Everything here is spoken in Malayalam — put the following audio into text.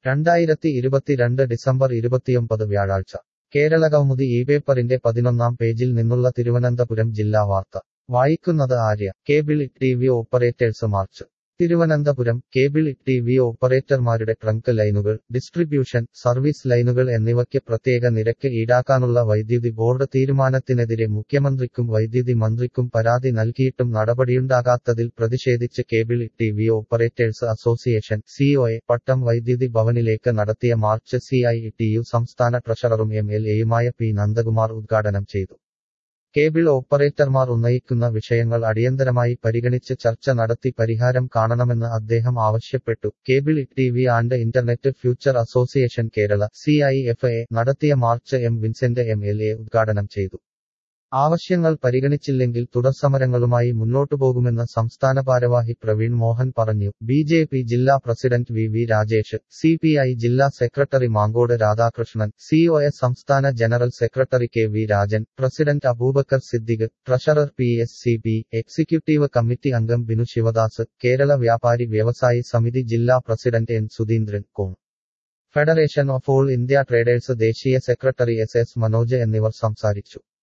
രണ്ടായിരത്തി ഇരുപത്തിരണ്ട് ഡിസംബർ ഇരുപത്തിയൊമ്പത് വ്യാഴാഴ്ച കേരളകൗമുദി ഈ പേപ്പറിന്റെ പതിനൊന്നാം പേജിൽ നിന്നുള്ള തിരുവനന്തപുരം ജില്ലാ വാർത്ത വായിക്കുന്നത് Arya cable T V operators march Thiruvananthapuram cable T V ഓപ്പറേറ്റർമാരുടെ ട്രങ്ക് ലൈനുകൾ ഡിസ്ട്രിബ്യൂഷൻ സർവീസ് ലൈനുകൾ എന്നിവയ്ക്ക് പ്രത്യേക നിരക്ക് ഈടാക്കാനുള്ള വൈദ്യുതി ബോർഡ് തീരുമാനത്തിനെതിരെ മുഖ്യമന്ത്രിക്കും വൈദ്യുതി മന്ത്രിക്കും പരാതി നൽകിയിട്ടും നടപടിയുണ്ടാകാത്തതിൽ പ്രതിഷേധിച്ച് cable T V operators association COA Pattom വൈദ്യുതി ഭവനിലേക്ക് നടത്തിയ march C I T U സംസ്ഥാന ട്രഷററും എം എൽ എയുമായ പി നന്ദകുമാർ ഉദ്ഘാടനം ചെയ്തു കേബിൾ ഓപ്പറേറ്റർമാർ ഉന്നയിക്കുന്ന വിഷയങ്ങൾ അടിയന്തരമായി പരിഗണിച്ച് ചർച്ച നടത്തി പരിഹാരം കാണണമെന്ന് അദ്ദേഹം ആവശ്യപ്പെട്ടു cable T V and internet future association Kerala C I F A നടത്തിയ march M Vincent M L A ഉദ്ഘാടനം ചെയ്തു ആവശ്യങ്ങൾ പരിഗണിച്ചില്ലെങ്കിൽ തുടർസമരങ്ങളുമായി മുന്നോട്ടു പോകുമെന്ന് സംസ്ഥാന ഭാരവാഹി പ്രവീൺ മോഹൻ പറഞ്ഞു ബി ജെ പി ജില്ലാ president V V Rajesh C P I ജില്ലാ സെക്രട്ടറി മാങ്കോട് രാധാകൃഷ്ണൻ സിഒഎസ് സംസ്ഥാന general secretary K V Rajan president Aboobacker Siddique treasurer P S C B executive committee അംഗം ബിനു ശിവദാസ് കേരള വ്യാപാരി വ്യവസായി സമിതി ജില്ലാ president N Sudheendran confederation of all India traders ദേശീയ സെക്രട്ടറി എസ് എസ് മനോജ് എന്നിവർ സംസാരിച്ചു